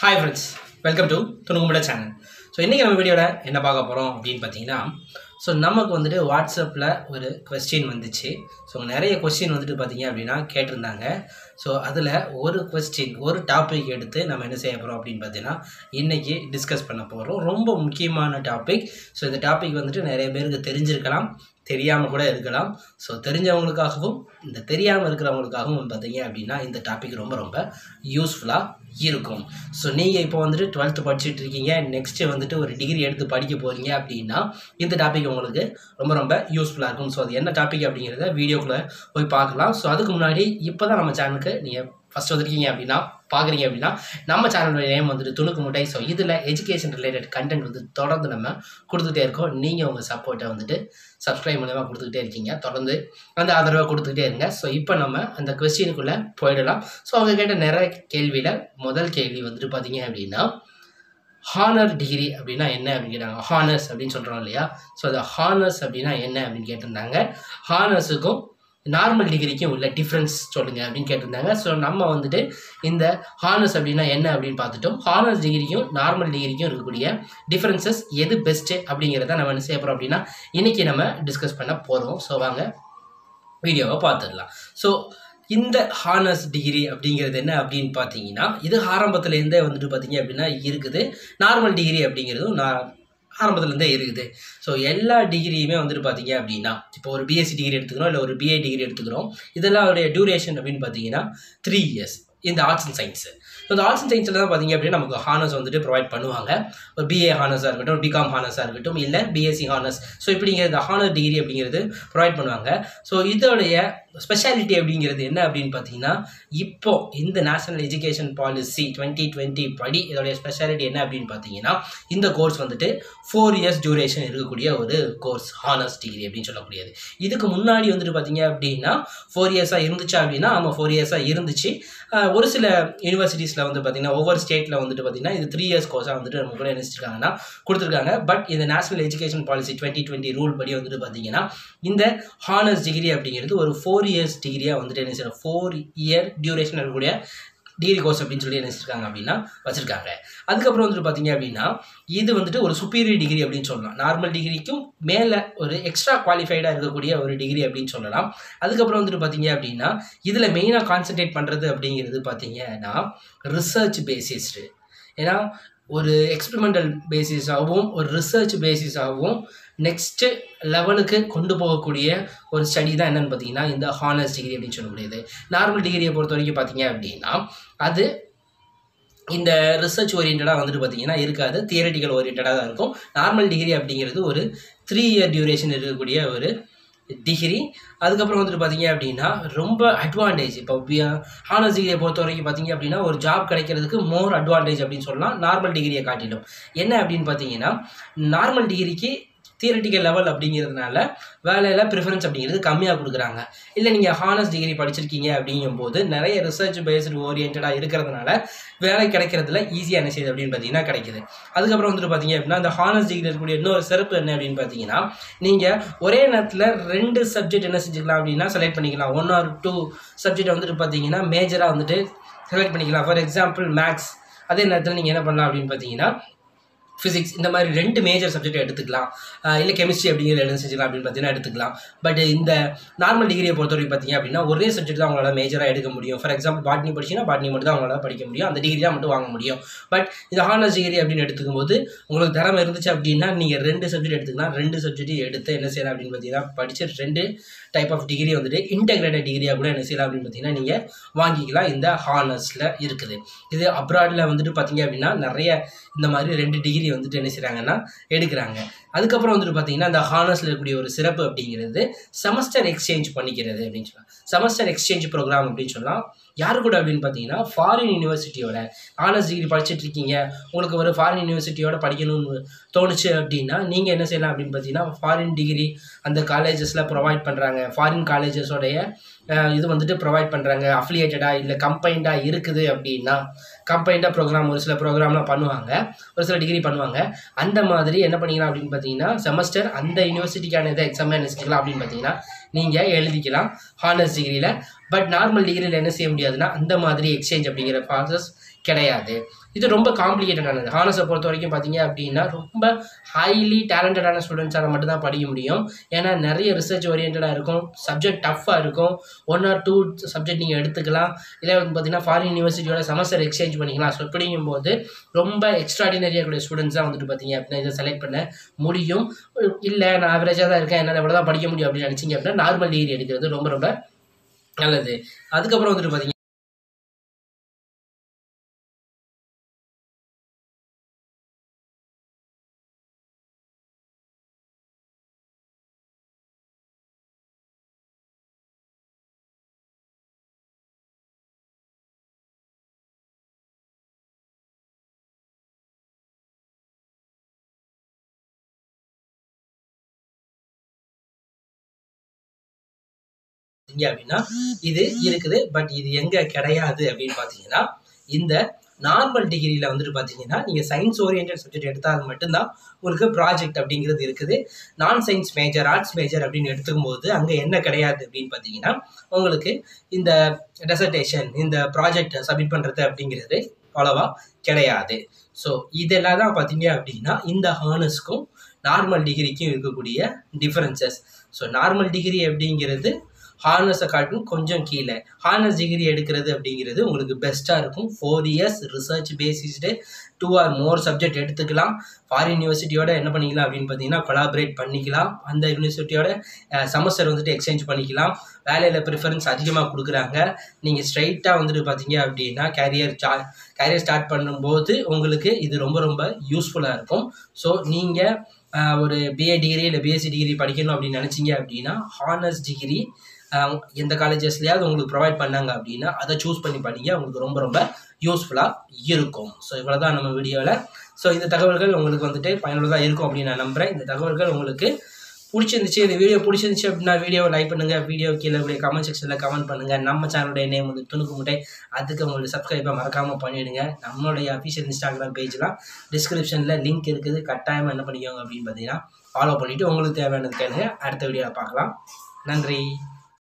hi friends welcome to துணுங்குமுட channel so இன்றைக்கி நம்ம வீடியோவில் என்ன பார்க்க போகிறோம் அப்படின்னு பார்த்தீங்கன்னா ஸோ நமக்கு வந்துட்டு வாட்ஸ்அப்பில் ஒரு கொஸ்டின் வந்துச்சு ஸோ நிறைய கொஸ்டின் வந்துட்டு பார்த்தீங்க அப்படின்னா கேட்டிருந்தாங்க ஸோ அதில் ஒரு கொஸ்டின் ஒரு டாபிக் எடுத்து நம்ம என்ன செய்ய போகிறோம் அப்படின்னு பார்த்தீங்கன்னா இன்றைக்கி டிஸ்கஸ் பண்ண போகிறோம் ரொம்ப முக்கியமான டாபிக் ஸோ இந்த டாபிக் வந்துட்டு நிறைய பேருக்கு தெரிஞ்சிருக்கலாம் தெரியாமல் கூட இருக்கலாம் ஸோ தெரிஞ்சவங்களுக்காகவும் இந்த தெரியாமல் இருக்கிறவங்களுக்காகவும் பார்த்தீங்க அப்படின்னா இந்த டாபிக் ரொம்ப ரொம்ப யூஸ்ஃபுல்லாக இருக்கும் ஸோ நீங்கள் இப்போ வந்துட்டு டுவெல்த்து படிச்சுட்டு இருக்கீங்க நெக்ஸ்ட்டு வந்துட்டு ஒரு டிகிரி எடுத்து படிக்க போகிறீங்க அப்படின்னா இந்த டாபிக் உங்களுக்கு ரொம்ப ரொம்ப யூஸ்ஃபுல்லாக இருக்கும் ஸோ அது என்ன டாபிக் அப்படிங்கிறத வீடியோக்குள்ளே போய் பார்க்கலாம் ஸோ அதுக்கு முன்னாடி இப்போ தான் நம்ம சேனலுக்கு நீங்கள் ஃபஸ்ட் வந்துருக்கீங்க அப்படின்னா பார்க்குறீங்க அப்படின்னா நம்ம சேனலோட நேம் வந்துட்டு துணுக்கு முட்டை ஸோ இதில் எஜுகேஷன் ரிலேட்டட் கண்டென்ட் வந்து தொடர்ந்து நம்ம கொடுத்துட்டே இருக்கோம் நீங்கள் உங்கள் சப்போர்ட்டை வந்துட்டு சப்ஸ்கிரைப் மூலமாக கொடுத்துக்கிட்டே இருக்கீங்க தொடர்ந்து அந்த ஆதரவை கொடுத்துக்கிட்டே இருங்க ஸோ இப்போ நம்ம அந்த கொஸ்டினுக்குள்ளே போயிடலாம் ஸோ அவங்க கேட்ட நிறைய கேள்வியில் முதல் கேள்வி வந்துட்டு பார்த்தீங்க அப்படின்னா ஹானர் டிகிரி அப்படின்னா என்ன அப்படின்னு கேட்டாங்க ஹானர்ஸ் அப்படின்னு சொல்கிறோம் இல்லையா ஸோ அந்த ஹானர்ஸ் அப்படின்னா என்ன அப்படின்னு கேட்டிருந்தாங்க ஹானர்ஸுக்கும் நார்மல் டிகிரிக்கும் உள்ள டிஃப்ரென்ஸ் சொல்லுங்கள் அப்படின்னு கேட்டிருந்தாங்க ஸோ நம்ம வந்துட்டு இந்த ஹானர்ஸ் அப்படின்னா என்ன அப்படின்னு பார்த்துட்டோம் ஹானர்ஸ் டிகிரிக்கும் நார்மல் டிகிரிக்கும் இருக்கக்கூடிய டிஃப்ரென்சஸ் எது பெஸ்ட்டு அப்படிங்கிறத நம்ம என்ன செய்ய போகிறோம் அப்படின்னா இன்றைக்கி நம்ம டிஸ்கஸ் பண்ண போகிறோம் ஸோ வாங்க வீடியோவை பார்த்துடலாம் ஸோ இந்த ஹானர்ஸ் டிகிரி அப்படிங்கிறது என்ன அப்படின்னு பார்த்தீங்கன்னா இது ஆரம்பத்துலேருந்தே வந்துட்டு பார்த்தீங்க அப்படின்னா இருக்குது நார்மல் டிகிரி அப்படிங்கிறதும் நான் ஆரம்பத்துலேருந்தே இருக்குது ஸோ எல்லா டிகிரியுமே வந்துட்டு பார்த்தீங்க அப்படின்னா இப்போ ஒரு பிஎஸ்சி டிகிரி எடுத்துக்கிறோம் இல்லை ஒரு பிஏ டிகிரி எடுத்துக்கிறோம் இதெல்லாம் அதோடைய டியூரேஷன் அப்படின்னு பார்த்தீங்கன்னா த்ரீ இயர்ஸ் இந்த ஆர்ட்ஸ் அண்ட் சயின்ஸு ஸோ இந்த ஆர்ட்ஸ் அண்ட் சயின்ஸில் தான் பார்த்தீங்க அப்படின்னா நமக்கு ஹானர்ஸ் வந்துட்டு ப்ரொவைட் பண்ணுவாங்க ஒரு பிஏ ஹானர்ஸாக இருக்கட்டும் பிகாம் ஹானர்ஸாக இருக்கட்டும் இல்லை பிஎஸ்சி ஹானர்ஸ் ஸோ இப்படிங்கிற இந்த ஹானர் டிகிரி அப்படிங்கிறது ப்ரொவைட் பண்ணுவாங்க ஸோ இதோடைய ஸ்பெஷாலிட்டி அப்படிங்கிறது என்ன அப்படின்னு பார்த்தீங்கன்னா இப்போ இந்த national education policy twenty twenty படி இதோடைய ஸ்பெஷாலிட்டி என்ன அப்படின்னு பார்த்தீங்கன்னா இந்த கோர்ஸ் வந்துட்டு ஃபோர் இயர்ஸ் டியூரேஷன் இருக்கக்கூடிய ஒரு கோர்ஸ் ஹானர்ஸ் டிகிரி அப்படின்னு சொல்லக்கூடியது இதுக்கு முன்னாடி வந்துட்டு பார்த்தீங்க அப்படின்னா ஃபோர் இயர்ஸாக இருந்துச்சா அப்படின்னா ஆமாம் ஃபோர் இயர்ஸாக இருந்துச்சு ஆஹ் ஒரு சில யூனிவர்சிட்டிஸில் வந்து பார்த்தீங்கன்னா ஒவ்வொரு ஸ்டேட்டில் வந்துட்டு பார்த்தீங்கன்னா இது த்ரீ இயர்ஸ் கோர்ஸாக வந்துட்டு நம்ம கூட நினைச்சிருக்காங்கன்னா கொடுத்துருக்காங்க பட் இந்த national education policy twenty twenty rule படி வந்துட்டு பார்த்தீங்கன்னா இந்த ஹானர்ஸ் டிகிரி அப்படிங்கிறது ஒரு ஃபோர் இயர்ஸ் டிகிரியாக வந்துட்டு என்ன செய்யணும் ஃபோர் இயர் டியூரேஷன் இருக்கக்கூடிய டிகிரி கோர்ஸ் அப்படின்னு சொல்லி என்ன வச்சிருக்காங்க அப்படின்னா வச்சிருக்காங்க அதுக்கப்புறம் வந்துட்டு பார்த்தீங்க அப்படின்னா இது வந்துட்டு ஒரு சுப்பீரியர் டிகிரி அப்படின்னு சொல்லலாம் நார்மல் டிகிரிக்கும் மேலே ஒரு எக்ஸ்ட்ரா குவாலிஃபைடாக இருக்கக்கூடிய ஒரு டிகிரி அப்படின்னு சொல்லலாம் அதுக்கப்புறம் வந்துட்டு பார்த்தீங்க அப்படின்னா இதில் மெயினாக கான்சென்ட்ரேட் பண்ணுறது அப்படிங்கிறது பார்த்தீங்கன்னா ரிசர்ச் பேசிஸ்டு ஏன்னா ஒரு எக்ஸ்பெரிமெண்டல் பேசிஸாகவும் ஒரு ரிசர்ச் பேசிஸாகவும் நெக்ஸ்ட்டு லெவலுக்கு கொண்டு போகக்கூடிய ஒரு ஸ்டடி தான் என்னென்னு பார்த்தீங்கன்னா இந்த ஹானர்ஸ் டிகிரி அப்படின்னு சொல்லக்கூடியது நார்மல் டிகிரியை பொறுத்த வரைக்கும் பார்த்தீங்க அப்படின்னா அது இந்த ரிசர்ச் ஓரியன்டாக வந்துட்டு பார்த்தீங்கன்னா இருக்காது தியரட்டிக்கல் ஓரியன்டாக தான் இருக்கும் நார்மல் டிகிரி அப்படிங்கிறது ஒரு த்ரீ இயர் டியூரேஷன் இருக்கக்கூடிய ஒரு டிகிரி அதுக்கப்புறம் வந்துட்டு பார்த்தீங்க அப்படின்னா ரொம்ப அட்வான்டேஜ் இப்போ ஹானர்ஸ் டிகிரியை பொறுத்த வரைக்கும் பார்த்தீங்க அப்படின்னா ஒரு ஜாப் கிடைக்கிறதுக்கு மோர் அட்வான்டேஜ் அப்படின்னு சொல்லலாம் நார்மல் டிகிரியை காட்டிலும் என்ன அப்படின்னு பார்த்தீங்கன்னா நார்மல் டிகிரிக்கு தியரட்டிக்கல் லெவல் அப்படிங்கிறதுனால வேலையில் ப்ரிஃபரன்ஸ் அப்படிங்கிறது கம்மியாக கொடுக்குறாங்க இல்லை நீங்கள் ஹானர்ஸ் டிகிரி படிச்சிருக்கீங்க அப்படிங்கும்போது நிறைய ரிசர்ச் பேஸ்டு ஓரியன்டாக இருக்கிறதுனால வேலை கிடைக்கிறதுல ஈஸியாக என்ன செய்யுது அப்படின்னு பார்த்தீங்கன்னா கிடைக்குது அதுக்கப்புறம் வந்துட்டு பார்த்தீங்க அப்படின்னா இந்த ஹானர்ஸ் டிகிரி இருக்கக்கூடிய இன்னொரு சிறப்பு என்ன அப்படின்னு பார்த்தீங்கன்னா நீங்கள் ஒரே நேரத்தில் ரெண்டு சப்ஜெக்ட் என்ன செஞ்சுக்கலாம் அப்படின்னா செலக்ட் பண்ணிக்கலாம் ஒன் ஆர் டூ சப்ஜெக்ட் வந்துட்டு பார்த்தீங்கன்னா மேஜராக வந்துட்டு செலக்ட் பண்ணிக்கலாம் ஃபார் எக்ஸாம்பிள் மேக்ஸ் அதே நேரத்தில் நீங்கள் என்ன பண்ணலாம் அப்படின்னு பார்த்தீங்கன்னா ஃபிசிக்ஸ் இந்த மாதிரி ரெண்டு மேஜர் சப்ஜெக்ட் எடுத்துக்கலாம் இல்லை கெமிஸ்ட்ரி அப்படிங்கிற என்ன செஞ்சுக்கலாம் அப்படின்னு பார்த்தீங்கன்னா எடுத்துக்கலாம் பட் இந்த நார்மல் டிகிரியை பொறுத்த வரைக்கும் பார்த்தீங்க அப்படின்னா ஒரே சப்ஜெக்ட் தான் அவங்களால மேஜராக எடுக்க முடியும் ஃபார் எக்ஸாம்பிள் பாட்னி படிச்சிங்கன்னா பாட்னி மட்டும் தான் அவங்களால படிக்க முடியும் அந்த டிகிரி தான் மட்டும் வாங்க முடியும் பட் இந்த ஹானர்ஸ் டிகிரி அப்படின்னு எடுத்துக்கும் போது உங்களுக்கு திறமை இருந்துச்சு அப்படின்னா நீங்கள் ரெண்டு சப்ஜெக்ட் எடுத்துக்கலாம் ரெண்டு சப்ஜெக்ட் எடுத்து என்ன செய்யலாம் அப்படின்னு பார்த்தீங்கன்னா படித்து ரெண்டு டைப் ஆஃப் டிகிரி வந்துட்டு இன்டெகிரேட்டட் டிகிரியாக கூட என்ன செய்யலாம் அப்படின்னு பார்த்தீங்கன்னா நீங்கள் வாங்கிக்கலாம் இந்த ஹானர்ஸில் இருக்குது இது அப்ராடில் வந்துட்டு பார்த்தீங்க அப்படின்னா நிறைய இந்த மாதிரி ரெண்டு டிகிரி வந்துட்டு என்ன செய்கிறாங்கன்னா எடுக்கிறாங்க அதுக்கப்புறம் வந்துட்டு பார்த்தீங்கன்னா அந்த ஹானர்ஸில் இருக்கக்கூடிய ஒரு சிறப்பு அப்படிங்கிறது செமஸ்டர் எக்ஸ்சேஞ்ச் பண்ணிக்கிறது அப்படின்னு சொல்லலாம் செமஸ்டர் எக்ஸ்சேஞ்ச் ப்ரோக்ராம் அப்படின்னு சொல்லலாம் யாரு கூட அப்படின்னு பார்த்தீங்கன்னா ஃபாரின் யூனிவர்சிட்டியோட ஆனர்ஸ் டிகிரி படிச்சுட்டு இருக்கீங்க உங்களுக்கு ஒரு ஃபாரின் யூனிவர்சிட்டியோட படிக்கணும்னு தோணுச்சு அப்படின்னா நீங்கள் என்ன செய்யலாம் அப்படின்னு பார்த்தீங்கன்னா ஃபாரின் டிகிரி அந்த காலேஜஸில் ப்ரொவைட் பண்ணுறாங்க ஃபாரின் காலேஜஸோடைய இது வந்துட்டு ப்ரொவைட் பண்ணுறாங்க அஃபிலியேட்டடாக இல்லை கம்பைண்டாக இருக்குது அப்படின்னா கம்பைண்டாக ப்ரோக்ராம் ஒரு சில ப்ரோக்ராம்லாம் பண்ணுவாங்க ஒரு சில டிகிரி பண்ணுவாங்க அந்த மாதிரி என்ன பண்ணிக்கலாம் அப்படின்னு பார்த்தீங்கன்னா செமஸ்டர் அந்த யூனிவர்சிட்டிக்கான இதை எக்ஸாம் என்ன செஞ்சுக்கலாம் அப்படின்னு பார்த்தீங்கன்னா நீங்கள் எழுதிக்கலாம் ஹானர்ஸ் டிகிரியில் பட் நார்மல் டிகிரியில் என்ன செய்ய முடியாதுன்னா அந்த மாதிரி எக்ஸ்சேஞ்ச் அப்படிங்கிற ப்ராசஸ் கிடையாது இது ரொம்ப காம்ப்ளிகேட்டடானது ஹானஸை பொறுத்த வரைக்கும் பார்த்தீங்க அப்படின்னா ரொம்ப ஹைலி டேலண்டடான ஸ்டூடெண்ட்ஸால் மட்டும்தான் படிக்க முடியும் ஏன்னா நிறைய ரிசர்ச் ஓரியன்டாக இருக்கும் சப்ஜெக்ட் டஃப்பாக இருக்கும் ஒன் ஆர் டூ சப்ஜெக்ட் நீங்கள் எடுத்துக்கலாம் இல்லை வந்து பார்த்தீங்கன்னா ஃபாரின் யூனிவர்சிட்டியோட செமஸ்டர் எக்ஸ்சேஞ்ச் பண்ணிக்கலாம் ஸோ அப்படிங்கும்போது ரொம்ப எக்ஸ்ட்ராடினரியாக கூடிய ஸ்டூடெண்ட்ஸ் தான் வந்துட்டு பார்த்தீங்க அப்படின்னா இதை செலக்ட் பண்ண முடியும் இல்லை நான் ஆவரேஜாக தான் இருக்கேன் என்னால் இவ்வளோ தான் படிக்க முடியும் அப்படின்னு நினச்சிங்க அப்படின்னா நார்மல் டிகிரி எடுக்கிறது ரொம்ப ரொம்ப நல்லது அதுக்கப்புறம் வந்துட்டு பார்த்தீங்க பார்த்தீங்க அப்படின்னா இது இருக்குது பட் இது எங்க கிடையாது அப்படின்னு பார்த்தீங்கன்னா இந்த நார்மல் டிகிரியில் வந்துட்டு பார்த்தீங்கன்னா நீங்கள் சயின்ஸ் ஓரியன்ட் சப்ஜெக்ட் எடுத்தால் மட்டும்தான் உங்களுக்கு ப்ராஜெக்ட் அப்படிங்கிறது இருக்குது நான் சயின்ஸ் மேஜர் ஆர்ட்ஸ் மேஜர் அப்படின்னு எடுத்துக்கும் போது அங்கே என்ன கிடையாது அப்படின்னு பார்த்தீங்கன்னா உங்களுக்கு இந்த டெசர்டேஷன் இந்த ப்ராஜெக்ட் சப்மிட் பண்ணுறது அப்படிங்கிறது அவ்வளோவா கிடையாது ஸோ இதெல்லாம் தான் பார்த்தீங்க அப்படின்னா இந்த ஹானஸ்க்கும் நார்மல் டிகிரிக்கும் இருக்கக்கூடிய டிஃப்ரென்சஸ் ஸோ நார்மல் டிகிரி அப்படிங்கிறது ஹானர்ஸை காட்டும் கொஞ்சம் கீழே ஹானர்ஸ் டிகிரி எடுக்கிறது அப்படிங்கிறது உங்களுக்கு பெஸ்ட்டாக இருக்கும் four years research based two or more subject எடுத்துக்கலாம் ஃபாரின் யூனிவர்சிட்டியோட என்ன பண்ணிக்கலாம் அப்படின்னு பார்த்தீங்கன்னா கொலாபரேட் பண்ணிக்கலாம் அந்த யூனிவர்சிட்டியோட செமஸ்டர் வந்துட்டு எக்ஸ்சேஞ்ச் பண்ணிக்கலாம் வேலையில் ப்ரிஃபரன்ஸ் அதிகமாக கொடுக்குறாங்க நீங்கள் ஸ்ட்ரைட்டாக வந்துட்டு பார்த்தீங்க அப்படின்னா கேரியர் ஸ்டா கேரியர் ஸ்டார்ட் பண்ணும்போது உங்களுக்கு இது ரொம்ப ரொம்ப யூஸ்ஃபுல்லாக இருக்கும் ஸோ நீங்கள் ஒரு பிஏ டிகிரி இல்லை பிஎஸ்சி டிகிரி படிக்கணும் அப்படின்னு நினச்சிங்க அப்படின்னா ஹானர்ஸ் டிகிரி எந்த காலேஜஸ்லையாவது உங்களுக்கு ப்ரொவைட் பண்ணாங்க அப்படின்னா அதை சூஸ் பண்ணி படிங்க உங்களுக்கு ரொம்ப ரொம்ப யூஸ்ஃபுல்லாக இருக்கும் ஸோ இவ்வளோ தான் நம்ம வீடியோவில் ஸோ இந்த தகவல்கள் உங்களுக்கு வந்துட்டு பயனுள்ளதாக இருக்கும் அப்படின்னு நான் நம்புகிறேன் இந்த தகவல்கள் உங்களுக்கு பிடிச்சிருந்துச்சு இந்த வீடியோ பிடிச்சிருந்துச்சு அப்படின்னா வீடியோவை லைக் பண்ணுங்கள் வீடியோ கீழே கூடிய கமெண்ட் செக்ஷனில் கமெண்ட் பண்ணுங்கள் நம்ம சேனலுடைய நேம் வந்து துணுக்கு முட்டை அதுக்கு உங்களுக்கு சப்ஸ்கிரைபாக மறக்காமல் பண்ணிவிடுங்க நம்மளுடைய அஃபிஷியல் இன்ஸ்டாகிராம் பேஜ்லாம் டிஸ்கிரிப்ஷனில் லிங்க் இருக்குது கட்டாயமாக என்ன பண்ணிக்கோங்க அப்படின்னு பார்த்தீங்கன்னா ஃபாலோ பண்ணிவிட்டு உங்களுக்கு தேவையானது கேளுங்க அடுத்த வீடியோவில் பார்க்கலாம் நன்றி